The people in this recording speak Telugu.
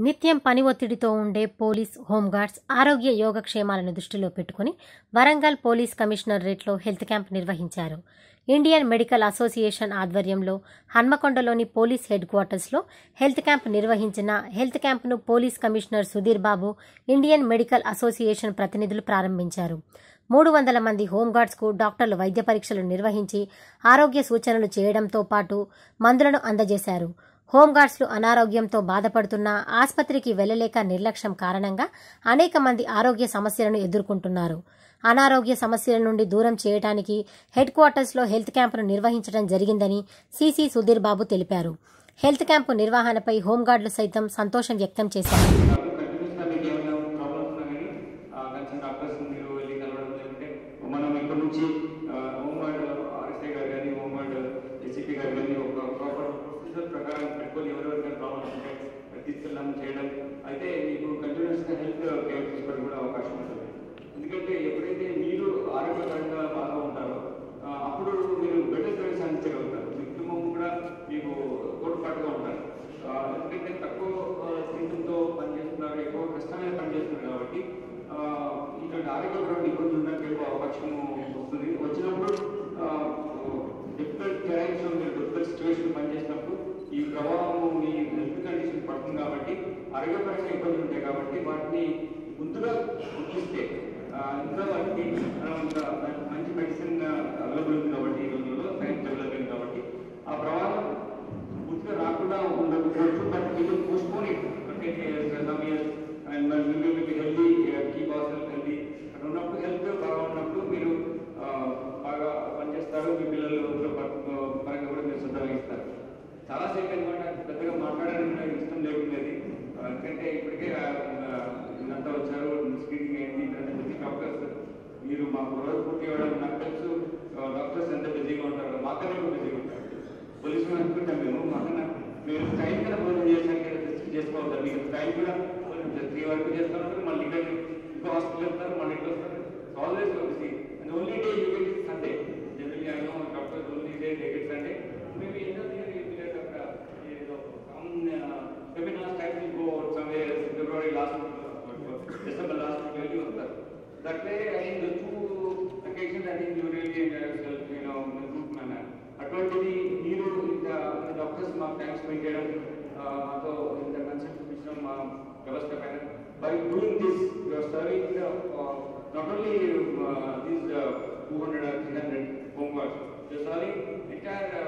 నిత్యం పని ఒత్తిడితో ఉండే పోలీస్ హోంగార్డ్స్ ఆరోగ్య యోగక్షేమాలను దృష్టిలో పెట్టుకుని వరంగల్ పోలీస్ కమిషనరేట్లో హెల్త్ క్యాంప్ నిర్వహించారు ఇండియన్ మెడికల్ అసోసియేషన్ ఆధ్వర్యంలో హన్మకొండలోని పోలీస్ హెడ్ క్వార్టర్స్లో హెల్త్ క్యాంప్ నిర్వహించిన హెల్త్ క్యాంప్ను police commissioner Sudhir Babu Indian medical association ప్రతినిధులు ప్రారంభించారు మూడు వందల మంది హోంగార్డ్స్కు డాక్టర్లు వైద్య పరీక్షలు నిర్వహించి ఆరోగ్య సూచనలు చేయడంతో పాటు మందులను అందజేశారు హోంగార్డ్స్లు అనారోగ్యంతో బాధపడుతున్న ఆసుపత్రికి వెళ్లలేక నిర్లక్ష్యం కారణంగా అనేక మంది ఆరోగ్య సమస్యలను ఎదుర్కొంటున్నారు అనారోగ్య సమస్యల నుండి దూరం చేయడానికి హెడ్ క్వార్టర్స్లో హెల్త్ క్యాంపును నిర్వహించడం జరిగిందని సీసీ సుధీర్ బాబు తెలిపారు హెల్త్ క్యాంపు నిర్వహణపై హోంగార్డులు సైతం సంతోషం వ్యక్తం చేశారు కంటిన్యూస్గా మీకు ఏమైనా ప్రాబ్లమ్స్ ఉన్నా కానీ కన్సర్న్ డాక్టర్స్ మీరు వెళ్ళి కలవడం లేదంటే మనం ఇక్కడ నుంచి హోంగార్డ్ ఆర్ఎస్ఐ గారు కానీ హోంగార్డ్ ఎస్సీపీ గారు కానీ ఒక ప్రాపర్ ప్రొసీజర్ ప్రకారం పెట్టుకొని ఎవరెవరికైనా ప్రాబ్లమ్స్ ఉంటాయి అది తీసుకెళ్ళడం చేయడం అయితే మీకు కంటిన్యూస్గా హెల్త్ కేర్ తీసుకోవడం కూడా అవకాశం ఉంటుంది ఎందుకంటే ఎప్పుడైతే మీరు ఆరోగ్యకరంగా బాగా ఉంటారో ఆ, అప్పుడు మీరు బెటర్ సర్వీస్ అందించగలుగుతారు మీ కుటుంబం కూడా మీకు తోడ్పాటుగా ఉంటారు ఆ, ఎందుకంటే తక్కువ జీతంతో పనిచేస్తున్నారు ఎక్కువ కష్టమైన పని చేస్తున్నారు కాబట్టి ఆ, ఇటువంటి ఆరోగ్యపరమైన ఇబ్బందులు ఉండడానికి ఎక్కువ అవకాశం వస్తుంది వచ్చినప్పుడు డిఫికల్ట్ టైమ్స్ మీరు డిఫికల్ట్ సిచ్యువేషన్ పనిచేసినప్పుడు ఈ ప్రభావం మీ హెల్త్ కండిషన్ పడుతుంది కాబట్టి ఆరోగ్యపరంగా ఇబ్బందులు ఉంటాయి కాబట్టి వాటిని ముందుగా గుర్తిస్తే ఆ, ఇంకా వాటికి మనం ఇంకా మంచి మెడిసిన్ అవైలబుల్ ఉంది కాబట్టి ఈ రోజుల్లో సైన్స్ డెవలప్ అయింది కాబట్టి ఆ ప్రభావం పూర్తిగా రాకుండా ఉండకపోవచ్చు but we can postpone it ten years some years and మరి మీరు మీకు healthy keep our self healthy అక్కడ ఉన్నప్పుడు హెల్త్ బాగా ఉన్నప్పుడు మీరు ఆ, బాగా పనిచేస్తారు మీ పిల్లలు ఊళ్ళో ప- పరంగా కూడా మీరు శ్రద్ధ వహిస్తారు చాలా సేపు అనమాట పెద్దగా మాట్లాడడానికి నాకు ఇష్టం లేకుండేది ఆ, ఎందుకంటే ఇప్పటికే ఆ, ఆ, వీళ్ళంతా వచ్చారు స్క్రీనింగ్ అయింది ఇంత బిజీ డాక్టర్స్ మీరు మాకు రోజు పూర్తి అవ్వడం నాకు తెలుసు ఆ, డాక్టర్స్ ఎంత బిజీగా ఉంటారో మాకన్నా కూడా బిజీగా ఉంటారు పోలీసులు అనుకుంటాం మేము మాకన్నా మీరు టైం కూడా భోజనం చేసాక చేసుకోవద్దు మీకు టైం కూడా త్రీ వరకు చేస్తున్నారు మళ్ళీ ఇక్కడ ఇంకో హాస్పిటల్ వెళ్తారు మళ్ళీ ఇంట్లో వస్తారు always busy and only day you get Sunday generally I know doctors only day they get Sunday maybe end of year you get ఏదో some webinar type will go somewhere February last December last వెళ్ళి వస్తారు that way I think the two occasions I think you really enjoy self you know group manner అటువంటిది మీరు ఇంత డాక్టర్స్ మాకు టైం స్పెండ్ చేయడం ఆ, మాతో ఇంత కన్సల్ట్ చూపించడం మా వ్యవస్థ పైన by doing this your serving not only these two hundred or three hundred home works your serving entire